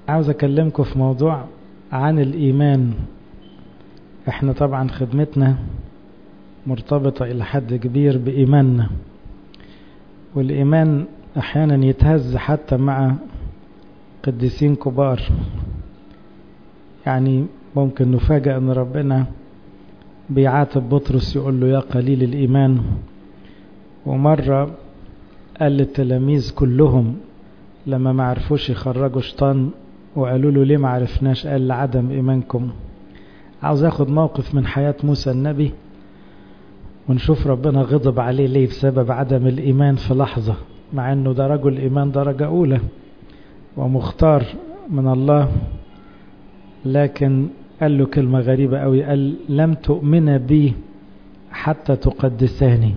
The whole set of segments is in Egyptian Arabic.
عاوز أكلمكم في موضوع عن الإيمان احنا طبعا خدمتنا مرتبطة إلى حد كبير بإيماننا والإيمان أحيانا يتهز حتى مع قديسين كبار يعني ممكن نفاجأ أن ربنا بيعاتب بطرس يقول له يا قليل الإيمان ومرة قال للتلاميذ كلهم لما ما عرفوش يخرجوا شيطان وقالوا له ليه ما عرفناش قال لعدم إيمانكم عاوز اخد موقف من حياة موسى النبي ونشوف ربنا غضب عليه ليه بسبب عدم الإيمان في لحظة مع أنه ده رجل إيمان درجة أولى ومختار من الله لكن قال له كلمة غريبة أوي قال لم تؤمن بي حتى تقدساني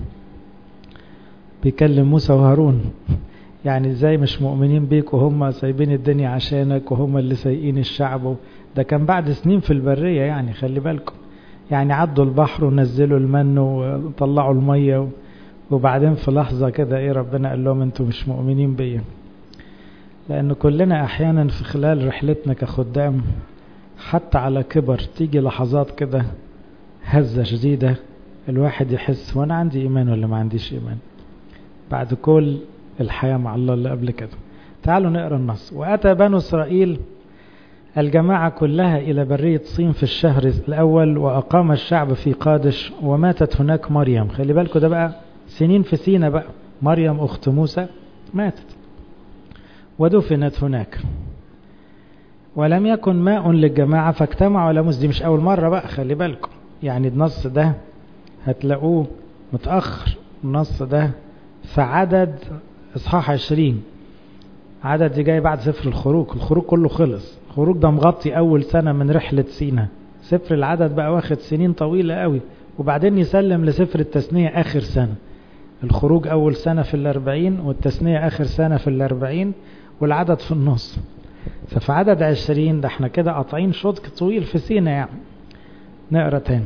بيكلم موسى وهارون يعني ازاي مش مؤمنين بيك وهم سايبين الدنيا عشانك وهم اللي سايقين الشعب ده كان بعد سنين في البرية يعني خلي بالكم يعني عدوا البحر ونزلوا المن وطلعوا المية وبعدين في لحظة كده ايه ربنا قال لهم انتوا مش مؤمنين بيا لان كلنا احيانا في خلال رحلتنا كخدام حتى على كبر تيجي لحظات كده هزة شديدة الواحد يحس وانا عندي ايمان ولا ما عنديش ايمان بعد كل الحياة مع الله اللي قبل كده تعالوا نقرأ النص وأتى بنو إسرائيل الجماعة كلها إلى برية صين في الشهر الأول وأقام الشعب في قادش وماتت هناك مريم خلي بالكم ده بقى سنين في سينا بقى مريم أخت موسى ماتت ودفنت هناك ولم يكن ماء للجماعة فاجتمعوا على موسى دي مش أول مرة بقى خلي بالكم يعني النص ده هتلاقوه متأخر النص ده في عدد إصحاح عشرين عدد دي جاي بعد سفر الخروج الخروج كله خلص الخروج ده مغطي أول سنة من رحلة سينا سفر العدد بقى واخد سنين طويلة قوي وبعدين يسلم لسفر التثنية آخر سنة الخروج أول سنة في الأربعين والتثنية آخر سنة في الأربعين والعدد في النص ففي عدد عشرين ده احنا كده قاطعين شوط طويل في سينا يعني نقرا تاني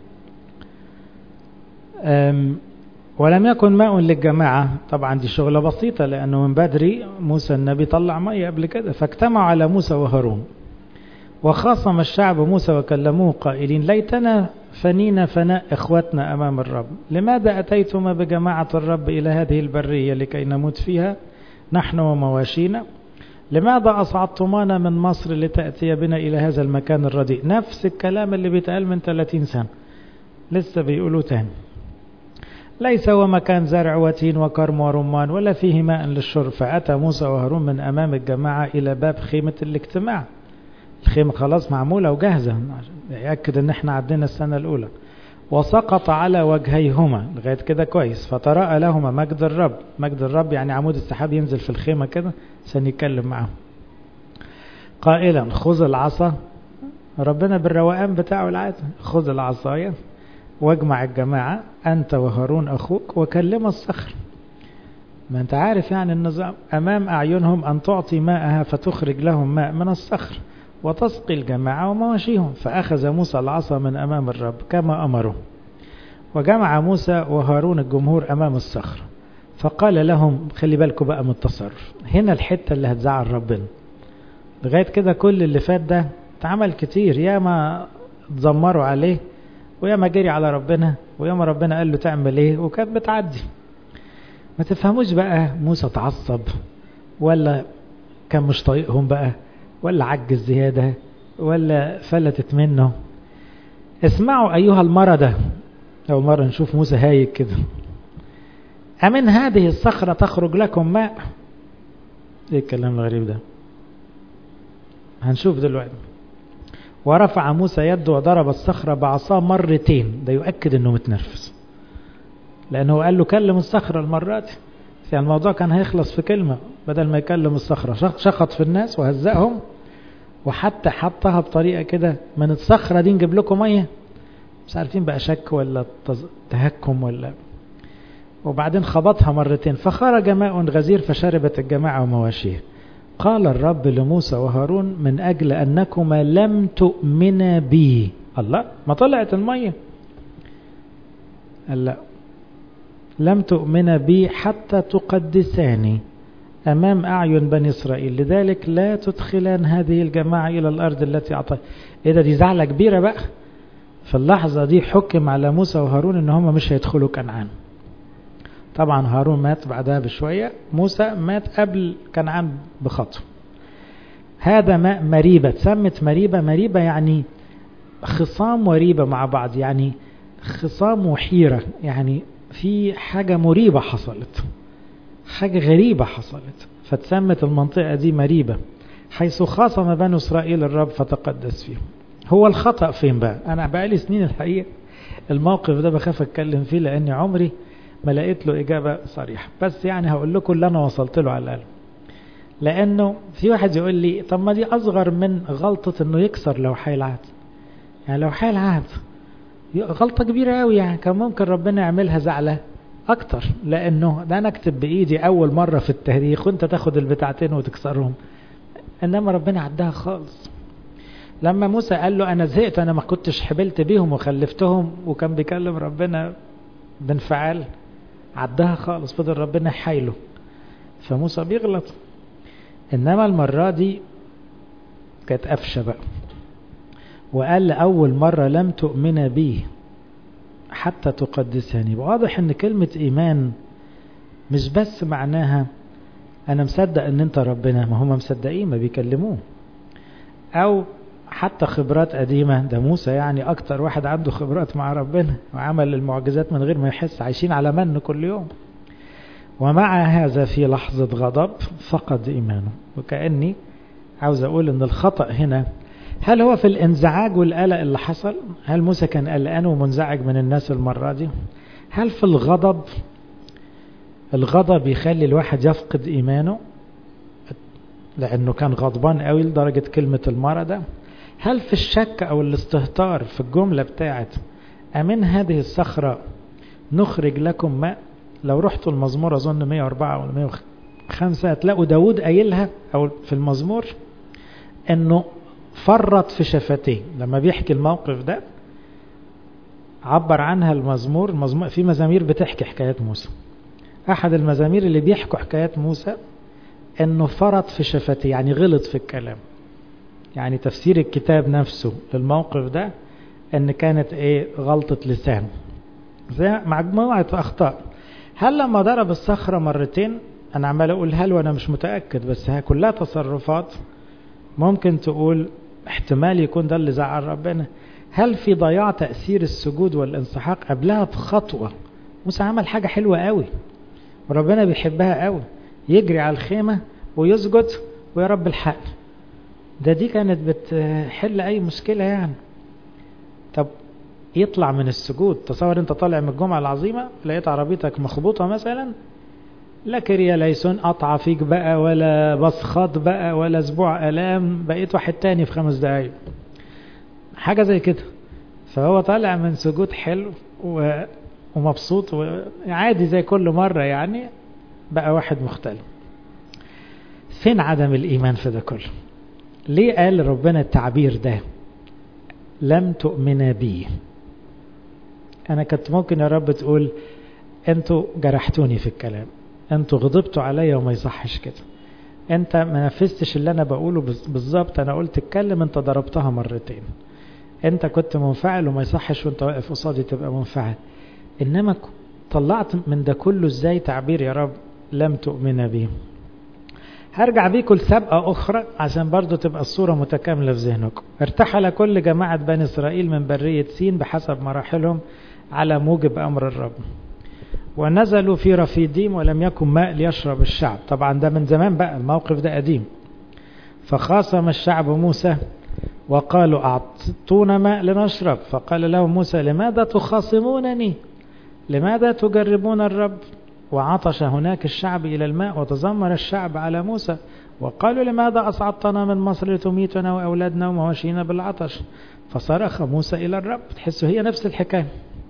ولم يكن ماء للجماعة طبعا دي شغلة بسيطة لأنه من بدري موسى النبي طلع مية قبل كده فاجتمعوا على موسى وهارون وخاصم الشعب موسى وكلموه قائلين ليتنا فنينا فناء إخوتنا أمام الرب لماذا أتيتما بجماعة الرب إلى هذه البرية لكي نموت فيها نحن ومواشينا لماذا أصعدتمانا من مصر لتأتي بنا إلى هذا المكان الرديء نفس الكلام اللي بيتقال من 30 سنة لسه بيقولوا تاني ليس هو مكان زرع وتين وكرم ورمان ولا فيه ماء للشرب فأتى موسى وهارون من أمام الجماعة إلى باب خيمة الاجتماع الخيمة خلاص معمولة وجاهزة يأكد ان احنا عدينا السنة الأولى وسقط على وجهيهما لغاية كده كويس فتراءى لهما مجد الرب مجد الرب يعني عمود السحاب ينزل في الخيمة كده عشان يتكلم معاهم قائلا خذ العصا ربنا بالروقان بتاعه العادي خذ العصاية واجمع الجماعة أنت وهارون أخوك وكلم الصخر ما أنت عارف يعني النظام أمام أعينهم أن تعطي ماءها فتخرج لهم ماء من الصخر وتسقي الجماعة ومواشيهم فأخذ موسى العصا من أمام الرب كما أمره وجمع موسى وهارون الجمهور أمام الصخر فقال لهم خلي بالكم بقى من التصرف هنا الحتة اللي هتزعل ربنا لغاية كده كل اللي فات ده اتعمل كتير يا ما تزمروا عليه ويا ما جري على ربنا ويا ما ربنا قال له تعمل ايه وكانت بتعدي ما تفهموش بقى موسى اتعصب ولا كان مش طايقهم بقى ولا عجز زيادة ولا فلتت منه اسمعوا أيها المردة أول مرة نشوف موسى هايك كده أمن هذه الصخرة تخرج لكم ماء ايه الكلام الغريب ده هنشوف دلوقتي ورفع موسى يده وضرب الصخرة بعصاه مرتين ده يؤكد انه متنرفز لانه قال له كلم الصخرة المرة دي يعني الموضوع كان هيخلص في كلمة بدل ما يكلم الصخرة شخط في الناس وهزقهم وحتى حطها بطريقة كده من الصخرة دي نجيب لكم مية مش عارفين بقى شك ولا تهكم ولا وبعدين خبطها مرتين فخرج ماء غزير فشربت الجماعة ومواشيه قال الرب لموسى وهارون من أجل أنكما لم تؤمنا بي الله ما طلعت المية قال لا لم تؤمن بي حتى تقدساني أمام أعين بني إسرائيل لذلك لا تدخلان هذه الجماعة إلى الأرض التي أعطى إيه ده دي زعلة كبيرة بقى في اللحظة دي حكم على موسى وهارون إن هم مش هيدخلوا كنعان طبعا هارون مات بعدها بشوية موسى مات قبل كنعان بخطوة هذا ماء مريبة تسمت مريبة مريبة يعني خصام وريبة مع بعض يعني خصام وحيرة يعني في حاجة مريبة حصلت حاجة غريبة حصلت فتسمت المنطقة دي مريبة حيث خاصم بنو إسرائيل الرب فتقدس فيهم هو الخطأ فين بقى أنا بقالي سنين الحقيقة الموقف ده بخاف أتكلم فيه لأني عمري ما لقيت له إجابة صريحة بس يعني هقول لكم اللي أنا وصلت له على الأقل لأنه في واحد يقول لي طب ما دي أصغر من غلطة إنه يكسر لوحي العهد يعني لوحي العهد غلطة كبيرة قوي يعني كان ممكن ربنا يعملها زعلة أكتر لأنه ده أنا أكتب بإيدي أول مرة في التاريخ وأنت تاخد البتاعتين وتكسرهم إنما ربنا عدها خالص لما موسى قال له أنا زهقت أنا ما كنتش حبلت بيهم وخلفتهم وكان بيكلم ربنا بانفعال عدها خالص فضل ربنا يحايله فموسى بيغلط إنما المرة دي كانت قفشة بقى وقال لأول مرة لم تؤمن بي حتى تقدسني واضح ان كلمة ايمان مش بس معناها انا مصدق ان انت ربنا ما هم مصدقين ما بيكلموه او حتى خبرات قديمة ده موسى يعني اكتر واحد عنده خبرات مع ربنا وعمل المعجزات من غير ما يحس عايشين على من كل يوم ومع هذا في لحظة غضب فقد ايمانه وكأني عاوز اقول ان الخطأ هنا هل هو في الانزعاج والقلق اللي حصل هل موسى كان قلقان ومنزعج من الناس المرة دي هل في الغضب الغضب يخلي الواحد يفقد إيمانه لأنه كان غضبان قوي لدرجة كلمة المرضى هل في الشك أو الاستهتار في الجملة بتاعت أمن هذه الصخرة نخرج لكم ماء لو رحتوا المزمور أظن 104 أو 105 هتلاقوا داود قايلها أو في المزمور أنه فرط في شفتيه لما بيحكي الموقف ده عبر عنها المزمور, المزمور في مزامير بتحكي حكايات موسى أحد المزامير اللي بيحكوا حكايات موسى أنه فرط في شفتيه يعني غلط في الكلام يعني تفسير الكتاب نفسه للموقف ده أن كانت إيه غلطة لسان زي مجموعة أخطاء هل لما ضرب الصخرة مرتين أنا عمال أقول هل وأنا مش متأكد بس هي كلها تصرفات ممكن تقول احتمال يكون ده اللي زعل ربنا هل في ضياع تأثير السجود والانسحاق قبلها بخطوة موسى عمل حاجة حلوة قوي وربنا بيحبها قوي يجري على الخيمة ويسجد ويا رب الحق ده دي كانت بتحل أي مشكلة يعني طب يطلع من السجود تصور انت طالع من الجمعة العظيمة لقيت عربيتك مخبوطة مثلا لا كريا ليسون قطع فيك بقى ولا بصخات بقى ولا اسبوع الام بقيت واحد تاني في خمس دقايق حاجه زي كده فهو طالع من سجود حلو و... ومبسوط وعادي زي كل مره يعني بقى واحد مختلف فين عدم الايمان في ده كله ليه قال ربنا التعبير ده لم تؤمن بي انا كنت ممكن يا رب تقول انتوا جرحتوني في الكلام انتوا غضبتوا عليا وما يصحش كده انت ما نفذتش اللي انا بقوله بالظبط انا قلت اتكلم انت ضربتها مرتين انت كنت منفعل وما يصحش وانت واقف قصادي تبقى منفعل انما طلعت من ده كله ازاي تعبير يا رب لم تؤمن به هرجع بيكم لسابقة أخرى عشان برضو تبقى الصورة متكاملة في ذهنكم ارتحل كل جماعة بني إسرائيل من برية سين بحسب مراحلهم على موجب أمر الرب ونزلوا في رفيديم ولم يكن ماء ليشرب الشعب طبعا ده من زمان بقى الموقف ده قديم فخاصم الشعب موسى وقالوا أعطونا ماء لنشرب فقال لهم موسى لماذا تخاصمونني لماذا تجربون الرب وعطش هناك الشعب إلى الماء وتذمر الشعب على موسى وقالوا لماذا أصعدتنا من مصر لتميتنا وأولادنا ومواشينا بالعطش فصرخ موسى إلى الرب تحسوا هي نفس الحكاية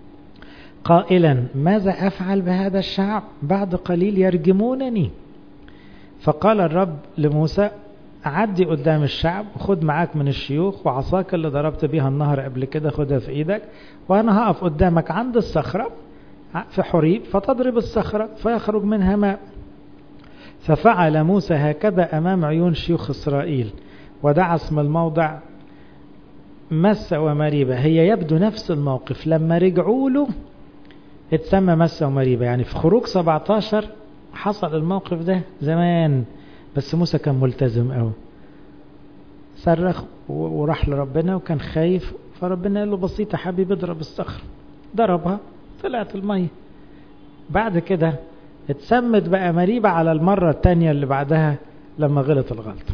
قائلا ماذا أفعل بهذا الشعب بعد قليل يرجمونني فقال الرب لموسى عدي قدام الشعب وخد معاك من الشيوخ وعصاك اللي ضربت بيها النهر قبل كده خدها في ايدك وانا هقف قدامك عند الصخرة في حريب فتضرب الصخرة فيخرج منها ماء ففعل موسى هكذا أمام عيون شيوخ إسرائيل ودعا اسم الموضع مسة ومريبة هي يبدو نفس الموقف لما رجعوا له اتسمى مسة ومريبة يعني في خروج 17 حصل الموقف ده زمان بس موسى كان ملتزم قوي صرخ وراح لربنا وكان خايف فربنا قال له بسيطة حبيبي اضرب الصخر ضربها طلعت المية بعد كده اتسمت بقى مريبة على المرة التانية اللي بعدها لما غلط الغلط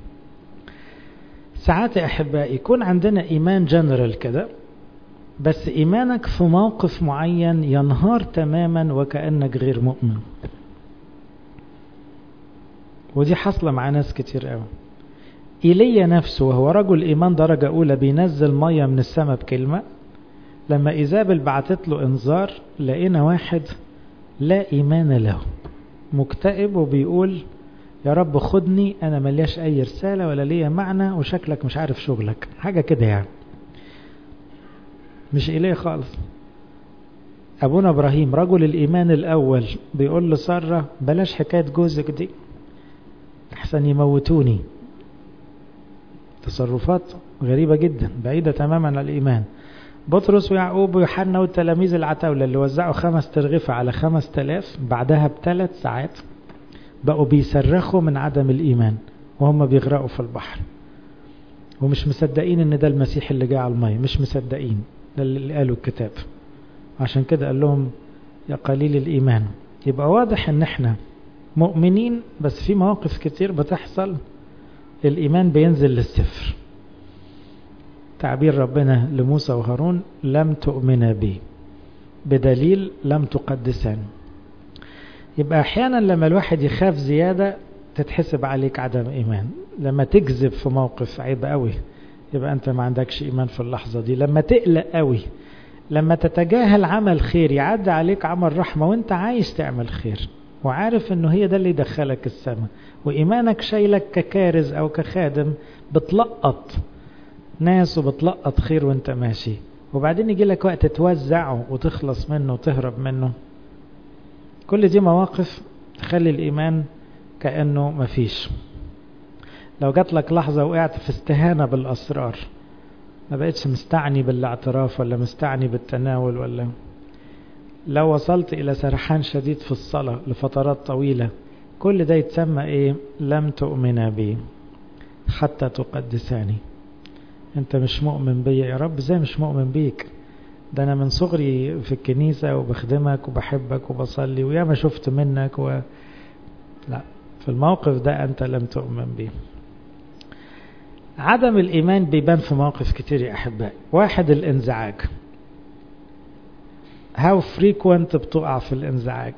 ساعات يا أحبائي يكون عندنا إيمان جنرال كده بس إيمانك في موقف معين ينهار تماما وكأنك غير مؤمن ودي حصلة مع ناس كتير قوي إيليا نفسه وهو رجل إيمان درجة أولى بينزل مية من السماء بكلمة لما إيزابل بعتت له إنذار لقينا واحد لا إيمان له مكتئب وبيقول يا رب خدني أنا ملياش أي رسالة ولا ليا معنى وشكلك مش عارف شغلك حاجة كده يعني مش إليه خالص أبونا إبراهيم رجل الإيمان الأول بيقول لسارة بلاش حكاية جوزك دي أحسن يموتوني تصرفات غريبة جدا بعيدة تماما عن الإيمان بطرس ويعقوب ويوحنا والتلاميذ العتاولة اللي وزعوا خمس ترغفة على خمس تلاف بعدها بثلاث ساعات بقوا بيصرخوا من عدم الإيمان وهم بيغرقوا في البحر ومش مصدقين ان ده المسيح اللي جاء على المية مش مصدقين ده اللي قالوا الكتاب عشان كده قال لهم يا قليل الإيمان يبقى واضح ان احنا مؤمنين بس في مواقف كتير بتحصل الإيمان بينزل للصفر تعبير ربنا لموسى وهارون لم تؤمن بي بدليل لم تقدسان يبقى أحيانا لما الواحد يخاف زيادة تتحسب عليك عدم إيمان لما تكذب في موقف عيب قوي يبقى أنت ما عندكش إيمان في اللحظة دي لما تقلق قوي لما تتجاهل عمل خير يعدي عليك عمل رحمة وانت عايز تعمل خير وعارف انه هي ده اللي يدخلك السماء وإيمانك شايلك ككارز أو كخادم بتلقط ناس وبتلقط خير وانت ماشي وبعدين يجي لك وقت توزعه وتخلص منه وتهرب منه كل دي مواقف تخلي الإيمان كأنه مفيش لو جات لك لحظة وقعت في استهانة بالأسرار ما بقتش مستعني بالاعتراف ولا مستعني بالتناول ولا لو وصلت إلى سرحان شديد في الصلاة لفترات طويلة كل ده يتسمى إيه لم تؤمن بي حتى تقدساني انت مش مؤمن بيا يا رب زي مش مؤمن بيك ده انا من صغري في الكنيسة وبخدمك وبحبك وبصلي ويا ما شفت منك و... لا في الموقف ده انت لم تؤمن بيه عدم الايمان بيبان في مواقف كتير يا احبائي واحد الانزعاج هاو فريكوينت بتقع في الانزعاج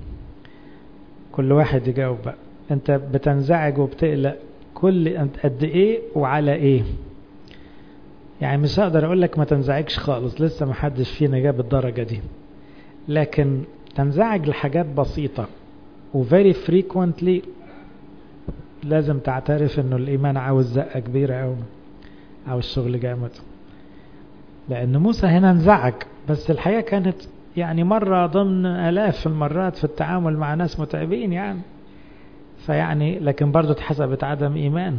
كل واحد يجاوب بقى انت بتنزعج وبتقلق كل قد ايه وعلى ايه يعني مش هقدر اقول لك ما تنزعجش خالص لسه ما حدش فينا جاب الدرجة دي لكن تنزعج لحاجات بسيطة وفيري frequently لازم تعترف انه الايمان عاوز زقة كبيرة او عاوز شغل جامد لان موسى هنا انزعج بس الحقيقة كانت يعني مرة ضمن الاف المرات في التعامل مع ناس متعبين يعني فيعني لكن برضو اتحسبت عدم ايمان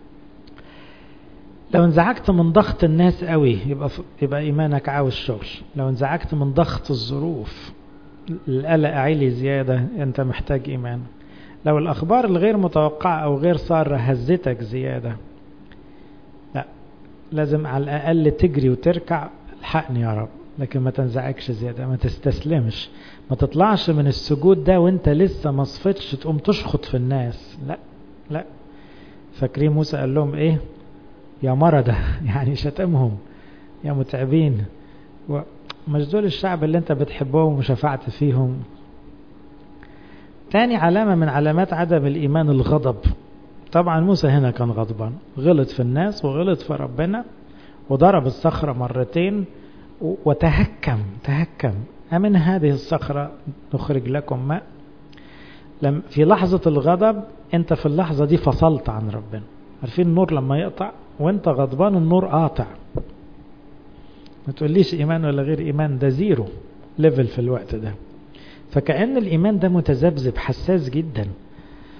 لو انزعجت من ضغط الناس قوي يبقى يبقى ايمانك عاوز شغل لو انزعجت من ضغط الظروف القلق عالي زيادة انت محتاج ايمان لو الاخبار الغير متوقعة او غير سارة هزتك زيادة لا لازم على الاقل تجري وتركع الحقني يا رب لكن ما تنزعجش زيادة ما تستسلمش ما تطلعش من السجود ده وانت لسه ما صفتش تقوم تشخط في الناس لا لا فاكرين موسى قال لهم ايه يا مرضى يعني شتمهم يا متعبين مش دول الشعب اللي انت بتحبهم وشفعت فيهم تاني علامة من علامات عدم الإيمان الغضب طبعا موسى هنا كان غضبان غلط في الناس وغلط في ربنا وضرب الصخرة مرتين وتهكم تهكم أمن هذه الصخرة نخرج لكم ماء لم في لحظة الغضب انت في اللحظة دي فصلت عن ربنا عارفين النور لما يقطع وانت غضبان النور قاطع ما تقوليش ايمان ولا غير ايمان ده زيرو ليفل في الوقت ده فكأن الايمان ده متذبذب حساس جدا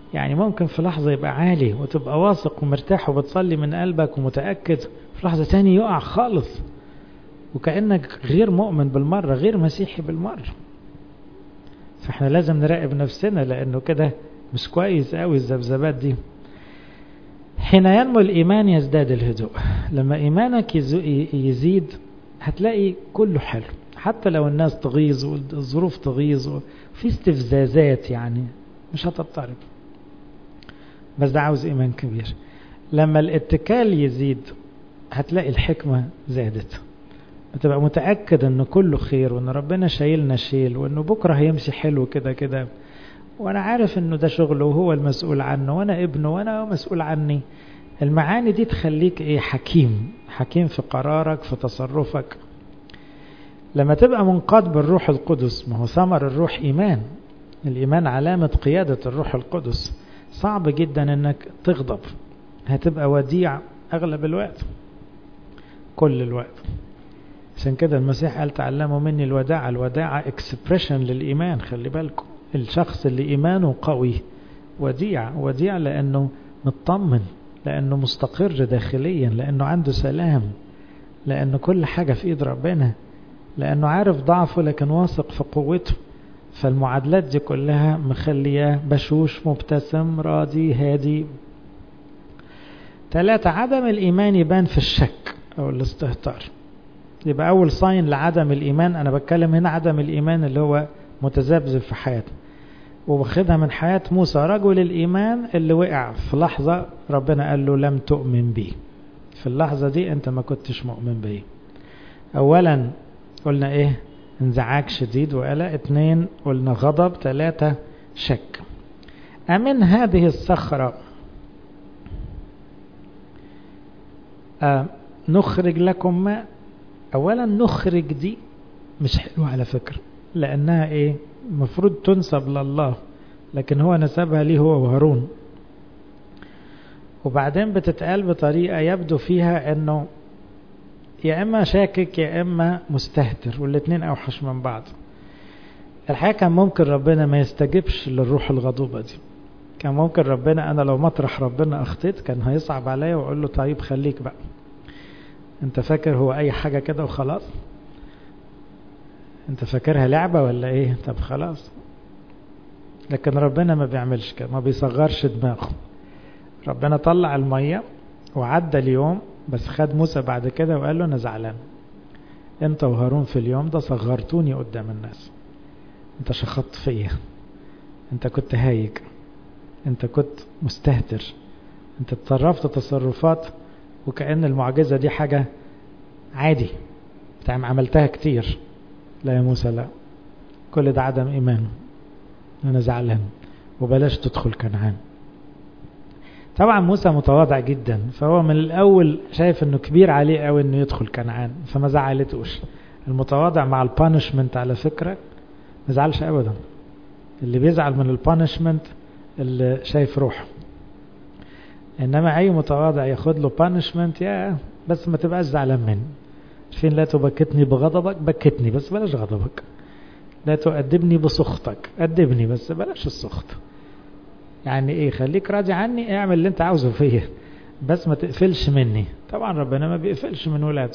يعني ممكن في لحظة يبقى عالي وتبقى واثق ومرتاح وبتصلي من قلبك ومتأكد في لحظة تاني يقع خالص وكأنك غير مؤمن بالمرة غير مسيحي بالمرة فاحنا لازم نراقب نفسنا لأنه كده مش كويس قوي الذبذبات دي حين ينمو الإيمان يزداد الهدوء لما إيمانك يزيد هتلاقي كله حلو حتى لو الناس تغيظ والظروف تغيظ وفي استفزازات يعني مش هتضطرب بس ده عاوز إيمان كبير لما الاتكال يزيد هتلاقي الحكمة زادت بتبقى متأكد ان كله خير وان ربنا شايلنا شيل وانه بكرة هيمشي حلو كده كده وانا عارف انه ده شغله وهو المسؤول عنه وانا ابنه وانا مسؤول عني المعاني دي تخليك ايه حكيم حكيم في قرارك في تصرفك لما تبقى منقاد بالروح القدس ما هو ثمر الروح ايمان الايمان علامة قيادة الروح القدس صعب جدا انك تغضب هتبقى وديع اغلب الوقت كل الوقت عشان كده المسيح قال تعلموا مني الوداعة الوداعة اكسبريشن للإيمان خلي بالكم الشخص اللي إيمانه قوي وديع وديع لأنه مطمن لأنه مستقر داخليا لأنه عنده سلام لأنه كل حاجة في إيد ربنا لأنه عارف ضعفه لكن واثق في قوته فالمعادلات دي كلها مخلياه بشوش مبتسم راضي هادي ثلاثة عدم الإيمان يبان في الشك أو الاستهتار يبقى أول صاين لعدم الإيمان أنا بتكلم هنا عدم الإيمان اللي هو متذبذب في حياته وواخدها من حياة موسى رجل الإيمان اللي وقع في لحظة ربنا قال له لم تؤمن بي في اللحظة دي أنت ما كنتش مؤمن بي أولا قلنا إيه انزعاج شديد وقلق اتنين قلنا غضب ثلاثة شك أمن هذه الصخرة آه نخرج لكم ماء اولا نخرج دي مش حلوة على فكرة لانها ايه المفروض تنسب لله لكن هو نسبها ليه هو وهارون وبعدين بتتقال بطريقة يبدو فيها انه يا اما شاكك يا اما مستهتر والاتنين اوحش من بعض الحقيقة كان ممكن ربنا ما يستجبش للروح الغضوبة دي كان ممكن ربنا انا لو مطرح ربنا اخطيت كان هيصعب عليا واقول له طيب خليك بقى انت فاكر هو اي حاجة كده وخلاص انت فاكرها لعبة ولا ايه طب خلاص لكن ربنا ما بيعملش كده ما بيصغرش دماغه ربنا طلع المية وعدى اليوم بس خد موسى بعد كده وقال له انا زعلان انت وهارون في اليوم ده صغرتوني قدام الناس انت شخطت فيا انت كنت هايج انت كنت مستهتر انت تصرفت تصرفات وكأن المعجزة دي حاجة عادي بتعمل عملتها كتير لا يا موسى لا كل ده عدم إيمان أنا زعلان وبلاش تدخل كنعان طبعا موسى متواضع جدا فهو من الأول شايف أنه كبير عليه قوي أنه يدخل كنعان فما زعلتوش المتواضع مع البانشمنت على فكرة ما زعلش أبدا اللي بيزعل من البانشمنت اللي شايف روحه انما اي متواضع ياخد له بانشمنت يا بس ما تبقاش زعلان مني عارفين لا تبكتني بغضبك بكتني بس بلاش غضبك لا تؤدبني بسخطك أدبني بس بلاش السخط يعني ايه خليك راضي عني اعمل اللي انت عاوزه فيا بس ما تقفلش مني طبعا ربنا ما بيقفلش من ولاده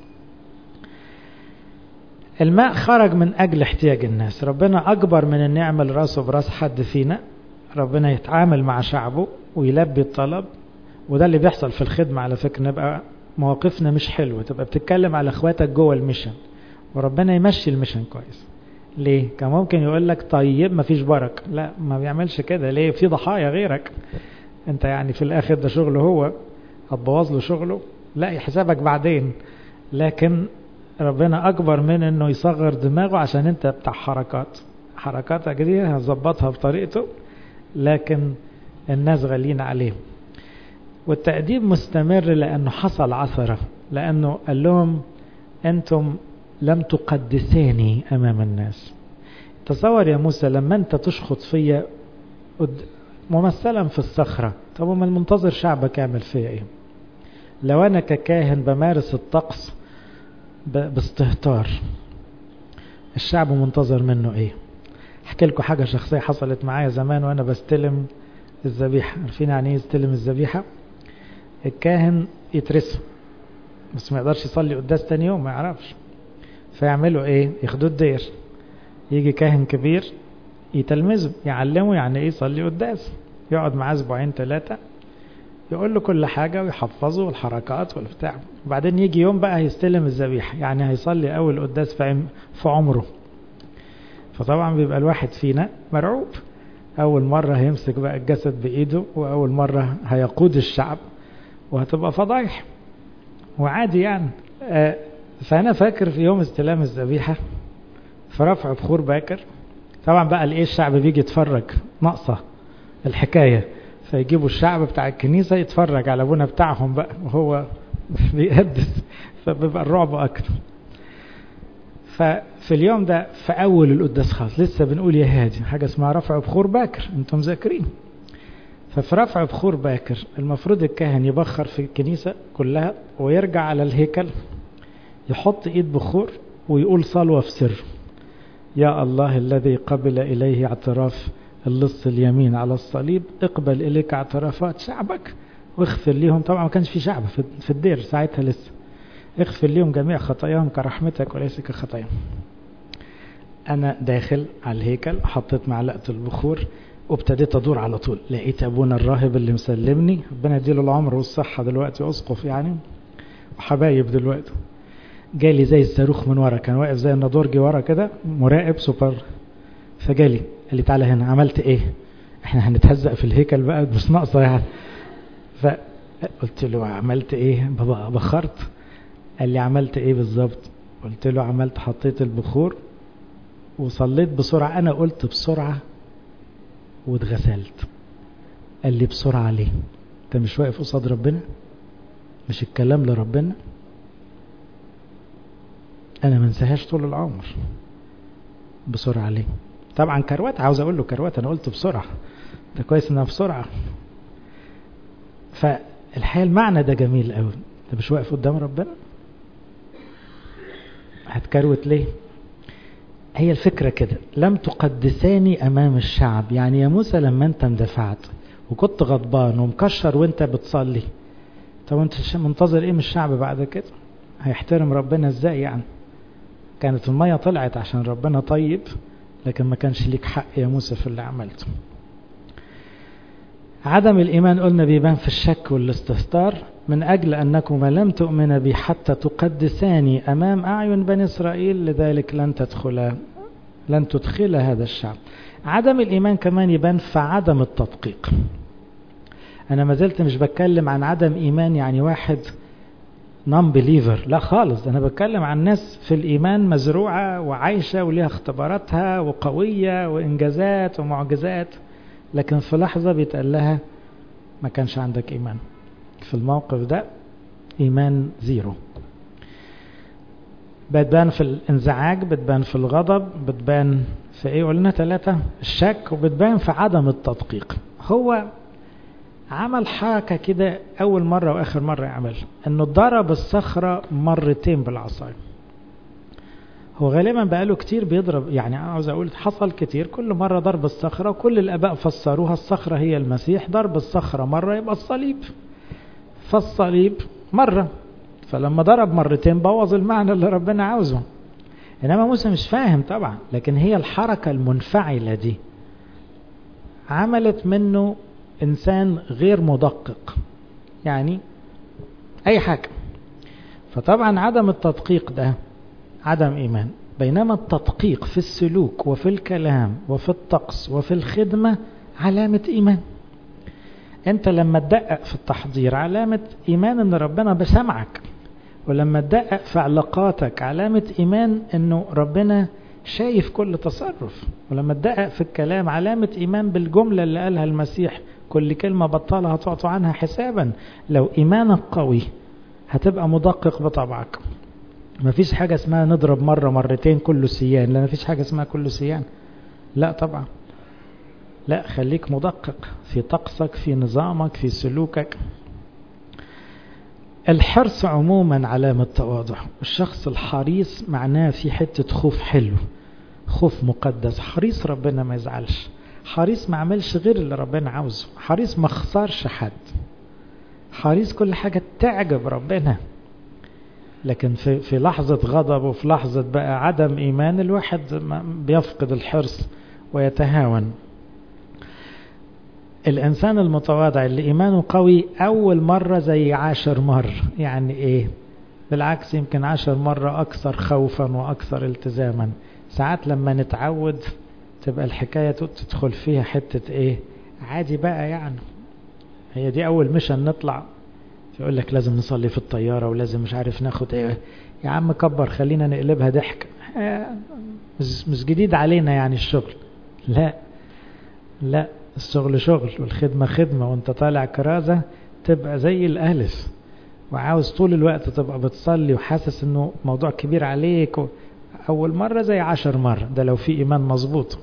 الماء خرج من أجل احتياج الناس ربنا أكبر من أن يعمل راسه براس حد فينا ربنا يتعامل مع شعبه ويلبي الطلب وده اللي بيحصل في الخدمة على فكرة نبقى مواقفنا مش حلوة تبقى بتتكلم على اخواتك جوه الميشن وربنا يمشي الميشن كويس ليه كان ممكن يقول لك طيب ما فيش بركة لا ما بيعملش كده ليه في ضحايا غيرك انت يعني في الاخر ده شغله هو هتبوظ له شغله لا يحسبك بعدين لكن ربنا اكبر من انه يصغر دماغه عشان انت بتاع حركات حركاتك دي هظبطها بطريقته لكن الناس غاليين عليه والتأديب مستمر لأنه حصل عثرة لأنه قال لهم أنتم لم تقدساني أمام الناس تصور يا موسى لما أنت تشخط فيا ممثلا في الصخرة طب وما المنتظر شعبك يعمل فيا ايه لو أنا ككاهن بمارس الطقس باستهتار الشعب منتظر منه ايه احكي لكم حاجة شخصية حصلت معايا زمان وانا بستلم الذبيحة عارفين يعني ايه يستلم الذبيحة الكاهن يترسم بس ما يقدرش يصلي قداس تاني يوم ما يعرفش فيعملوا ايه ياخدوه الدير يجي كاهن كبير يتلمذه يعلمه يعني ايه يصلي قداس يقعد معاه اسبوعين ثلاثة يقول له كل حاجة ويحفظه والحركات والبتاع وبعدين يجي يوم بقى هيستلم الذبيحة يعني هيصلي أول قداس في عمره فطبعا بيبقى الواحد فينا مرعوب أول مرة هيمسك بقى الجسد بإيده وأول مرة هيقود الشعب وهتبقى فضايح وعادي يعني آه فأنا فاكر في يوم استلام الذبيحة في رفع بخور باكر طبعا بقى الايه الشعب بيجي يتفرج ناقصة الحكاية فيجيبوا الشعب بتاع الكنيسة يتفرج على ابونا بتاعهم بقى وهو بيقدس فبيبقى الرعب أكتر ففي اليوم ده في أول القداس خالص لسه بنقول يا هادي حاجة اسمها رفع بخور باكر انتم ذاكرين ففي رفع بخور باكر المفروض الكاهن يبخر في الكنيسة كلها ويرجع على الهيكل يحط ايد بخور ويقول صلوة في سر يا الله الذي قبل إليه اعتراف اللص اليمين على الصليب اقبل إليك اعترافات شعبك واغفر ليهم طبعا ما كانش في شعب في الدير ساعتها لسه اغفر ليهم جميع خطاياهم كرحمتك وليس كخطاياهم أنا داخل على الهيكل حطيت معلقة البخور وابتديت أدور على طول لقيت أبونا الراهب اللي مسلمني ربنا يديله العمر والصحة دلوقتي أسقف يعني وحبايب دلوقتي جالي زي الصاروخ من ورا كان واقف زي النضورجي ورا كده مراقب سوبر فجالي قال لي تعالى هنا عملت ايه احنا هنتهزق في الهيكل بقى مش ناقصه يعني فقلت له عملت ايه بابا بخرت قال لي عملت ايه بالظبط قلت له عملت حطيت البخور وصليت بسرعه انا قلت بسرعه واتغسلت قال لي بسرعه ليه انت مش واقف قصاد ربنا مش الكلام لربنا انا ما انساهاش طول العمر بسرعه ليه طبعا كروات عاوز اقول له كروات انا قلت بسرعه ده كويس انها بسرعه فالحقيقه المعنى ده جميل قوي انت مش واقف قدام ربنا هتكروت ليه هي الفكرة كده لم تقدساني أمام الشعب يعني يا موسى لما أنت اندفعت وكنت غضبان ومكشر وأنت بتصلي طب أنت منتظر إيه من الشعب بعد كده هيحترم ربنا إزاي يعني كانت المية طلعت عشان ربنا طيب لكن ما كانش ليك حق يا موسى في اللي عملته عدم الإيمان قلنا بيبان في الشك والاستهتار من أجل أنكم لم تؤمن بي حتى تقدساني أمام أعين بني إسرائيل لذلك لن تدخل لن تدخل هذا الشعب عدم الإيمان كمان يبان في عدم التدقيق أنا ما زلت مش بتكلم عن عدم إيمان يعني واحد نون بليفر لا خالص أنا بتكلم عن ناس في الإيمان مزروعة وعايشة وليها اختباراتها وقوية وإنجازات ومعجزات لكن في لحظة بيتقال لها ما كانش عندك إيمان في الموقف ده إيمان زيرو بتبان في الانزعاج بتبان في الغضب بتبان في ايه قلنا ثلاثة الشك وبتبان في عدم التدقيق هو عمل حركة كده أول مرة وآخر مرة يعمل إنه ضرب الصخرة مرتين بالعصاية هو غالبا بقاله كتير بيضرب يعني عاوز أقول حصل كتير كل مرة ضرب الصخرة وكل الآباء فسروها الصخرة هي المسيح ضرب الصخرة مرة يبقى الصليب فالصليب مرة فلما ضرب مرتين بوظ المعنى اللي ربنا عاوزه إنما موسى مش فاهم طبعا لكن هي الحركة المنفعلة دي عملت منه إنسان غير مدقق يعني أي حاجة فطبعا عدم التدقيق ده عدم إيمان بينما التدقيق في السلوك وفي الكلام وفي الطقس وفي الخدمة علامة إيمان أنت لما تدقق في التحضير علامة إيمان أن ربنا بسمعك ولما تدقق في علاقاتك علامة إيمان أنه ربنا شايف كل تصرف ولما تدقق في الكلام علامة إيمان بالجملة اللي قالها المسيح كل كلمة بطالها تعطوا عنها حسابا لو إيمانك قوي هتبقى مدقق بطبعك مفيش حاجة اسمها نضرب مرة مرتين كله سيان لا مفيش حاجة اسمها كله سيان لا طبعا لا خليك مدقق في طقسك في نظامك في سلوكك الحرص عموما علامة تواضع الشخص الحريص معناه في حتة خوف حلو خوف مقدس حريص ربنا ما يزعلش حريص ما عملش غير اللي ربنا عاوزه حريص ما خسرش حد حريص كل حاجة تعجب ربنا لكن في, في لحظة غضب وفي لحظة بقى عدم إيمان الواحد بيفقد الحرص ويتهاون الإنسان المتواضع اللي إيمانه قوي أول مرة زي عاشر مرة يعني إيه بالعكس يمكن عشر مرة أكثر خوفا وأكثر التزاما ساعات لما نتعود تبقى الحكاية تدخل فيها حتة إيه عادي بقى يعني هي دي أول مشن نطلع يقول لك لازم نصلي في الطيارة ولازم مش عارف ناخد إيه يا عم كبر خلينا نقلبها ضحك مش, مش جديد علينا يعني الشغل لا لا الشغل شغل والخدمة خدمة وانت طالع كرازة تبقى زي الألف وعاوز طول الوقت تبقى بتصلي وحاسس انه موضوع كبير عليك و... أول مرة زي عشر مرة ده لو في إيمان مظبوط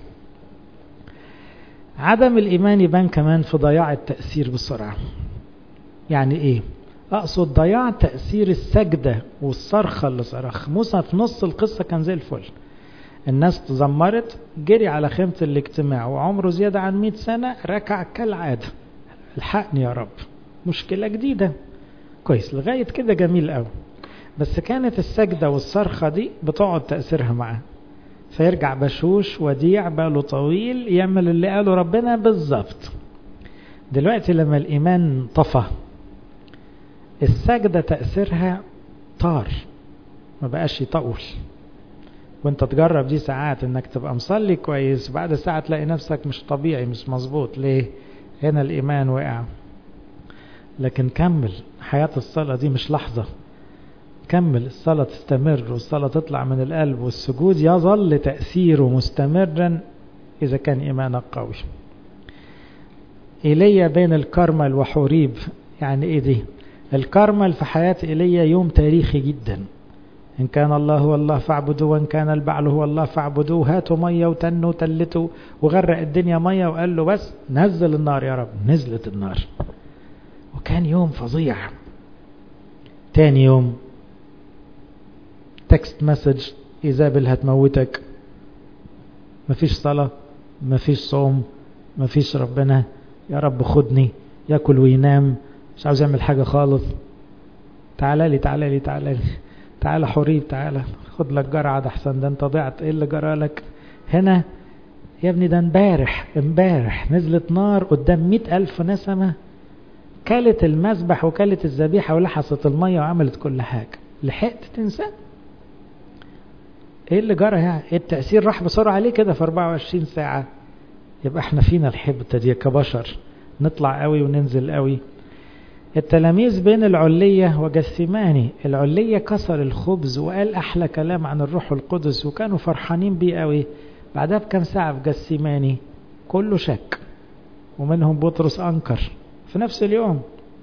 عدم الإيمان يبان كمان في ضياع التأثير بسرعة يعني إيه أقصد ضياع تأثير السجدة والصرخة اللي صرخ موسى في نص القصة كان زي الفل الناس تزمرت جري على خيمة الاجتماع وعمره زيادة عن 100 سنة ركع كالعادة الحقني يا رب مشكلة جديدة كويس لغاية كده جميل قوي بس كانت السجدة والصرخة دي بتقعد تأثيرها معاه فيرجع بشوش وديع باله طويل يعمل اللي قاله ربنا بالظبط دلوقتي لما الإيمان طفى السجدة تأثيرها طار ما بقاش يطول وانت تجرب دي ساعات انك تبقى مصلي كويس بعد ساعة تلاقي نفسك مش طبيعي مش مظبوط ليه هنا الإيمان وقع لكن كمل حياة الصلاة دي مش لحظة كمل الصلاة تستمر والصلاة تطلع من القلب والسجود يظل تأثيره مستمرا إذا كان إيمانك قوي إيليا بين الكرمل وحوريب يعني إيه دي الكرمل في حياة إيليا يوم تاريخي جدا إن كان الله هو الله فاعبدوه وإن كان البعل هو الله فاعبدوه هاتوا مية وتنوا وتلتوا وغرق الدنيا مية وقال له بس نزل النار يا رب نزلت النار وكان يوم فظيع تاني يوم تكست مسج إيزابل هتموتك مفيش صلاة مفيش صوم مفيش ربنا يا رب خدني ياكل وينام مش عاوز يعمل حاجة خالص تعالى لي تعالى لي تعالى لي تعالى حريب تعالى خد لك جرعة ده احسن ده انت ضعت ايه اللي جرى لك هنا يا ابني ده امبارح امبارح نزلت نار قدام مئة ألف نسمة كلت المسبح وكلت الذبيحة ولحست المية وعملت كل حاجة لحقت تنسى ايه اللي جرى يعني التأثير راح بسرعة عليه كده في 24 ساعة يبقى احنا فينا الحبة دي كبشر نطلع قوي وننزل قوي التلاميذ بين العلية وجثماني العلية كسر الخبز وقال أحلى كلام عن الروح القدس وكانوا فرحانين بيه قوي بعدها بكم ساعة في جثماني كله شك ومنهم بطرس أنكر في نفس اليوم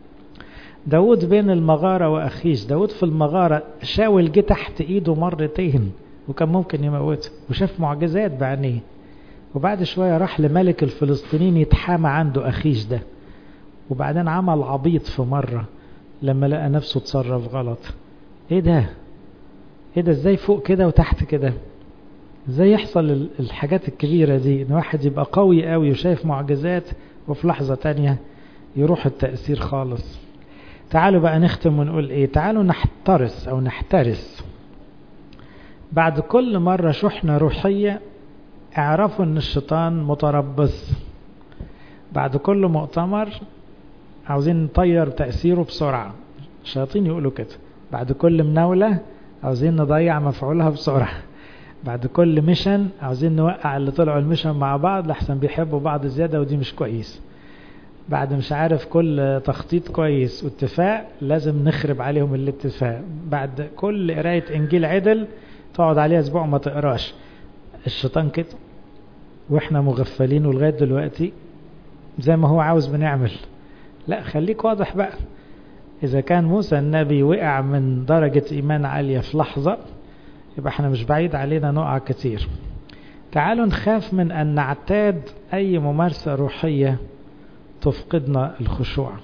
داود بين المغارة وأخيش داود في المغارة شاول جه تحت إيده مرتين وكان ممكن يموته وشاف معجزات بعينيه وبعد شوية راح لملك الفلسطينيين يتحامى عنده أخيش ده وبعدين عمل عبيط في مرة لما لقى نفسه تصرف غلط ايه ده ايه ده ازاي فوق كده وتحت كده ازاي يحصل الحاجات الكبيرة دي ان واحد يبقى قوي قوي وشايف معجزات وفي لحظة تانية يروح التأثير خالص تعالوا بقى نختم ونقول ايه تعالوا نحترس او نحترس بعد كل مرة شحنة روحية اعرفوا ان الشيطان متربص بعد كل مؤتمر عاوزين نطير تأثيره بسرعة الشياطين يقولوا كده بعد كل مناولة عاوزين نضيع مفعولها بسرعة بعد كل ميشن عاوزين نوقع اللي طلعوا الميشن مع بعض لحسن بيحبوا بعض زيادة ودي مش كويس بعد مش عارف كل تخطيط كويس واتفاق لازم نخرب عليهم الاتفاق بعد كل قراية انجيل عدل تقعد عليها اسبوع ما تقراش الشيطان كده واحنا مغفلين ولغاية دلوقتي زي ما هو عاوز بنعمل لا خليك واضح بقى إذا كان موسى النبي وقع من درجة إيمان عالية في لحظة يبقى احنا مش بعيد علينا نقع كتير تعالوا نخاف من أن نعتاد أي ممارسة روحية تفقدنا الخشوع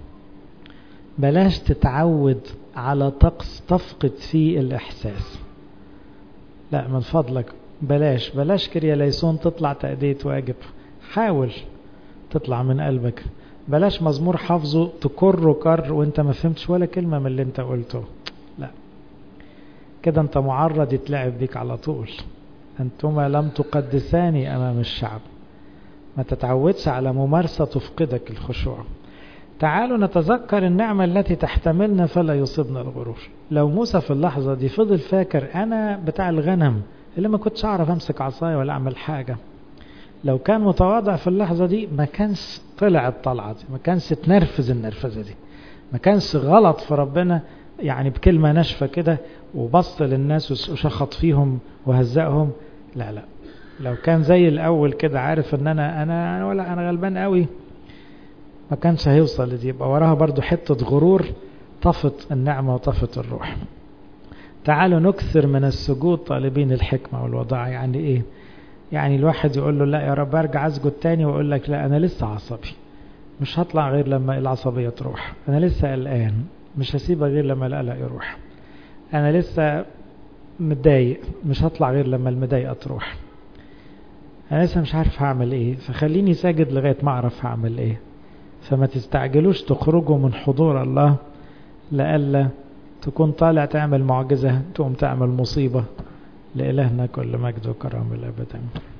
بلاش تتعود على طقس تفقد فيه الإحساس لا من فضلك بلاش بلاش كريا ليسون تطلع تأدية واجب حاول تطلع من قلبك بلاش مزمور حافظه تكر كر وانت ما فهمتش ولا كلمة من اللي انت قلته لا كده انت معرض يتلعب بيك على طول انتما لم تقدساني امام الشعب ما تتعودش على ممارسة تفقدك الخشوع تعالوا نتذكر النعمة التي تحتملنا فلا يصيبنا الغرور لو موسى في اللحظة دي فضل فاكر أنا بتاع الغنم اللي ما كنتش أعرف أمسك عصاية ولا أعمل حاجة لو كان متواضع في اللحظة دي ما كانش طلع الطلعة دي ما كانش تنرفز النرفزة دي ما كانش غلط في ربنا يعني بكلمة ناشفة كده وبص للناس وشخط فيهم وهزقهم لا لا لو كان زي الأول كده عارف ان أنا أنا ولا أنا غلبان قوي ما كانش هيوصل لدي يبقى وراها برضو حتة غرور طفت النعمة وطفت الروح تعالوا نكثر من السجود طالبين الحكمة والوضاعة يعني ايه يعني الواحد يقول له لا يا رب ارجع اسجد تاني واقول لك لا انا لسه عصبي مش هطلع غير لما العصبية تروح انا لسه قلقان مش هسيبها غير لما القلق يروح انا لسه متضايق مش هطلع غير لما المضايقة تروح انا لسه مش عارف هعمل ايه فخليني ساجد لغاية ما اعرف هعمل ايه فما تستعجلوش تخرجوا من حضور الله لألا تكون طالع تعمل معجزة تقوم تعمل مصيبة لإلهنا كل مجد وكرم الأبد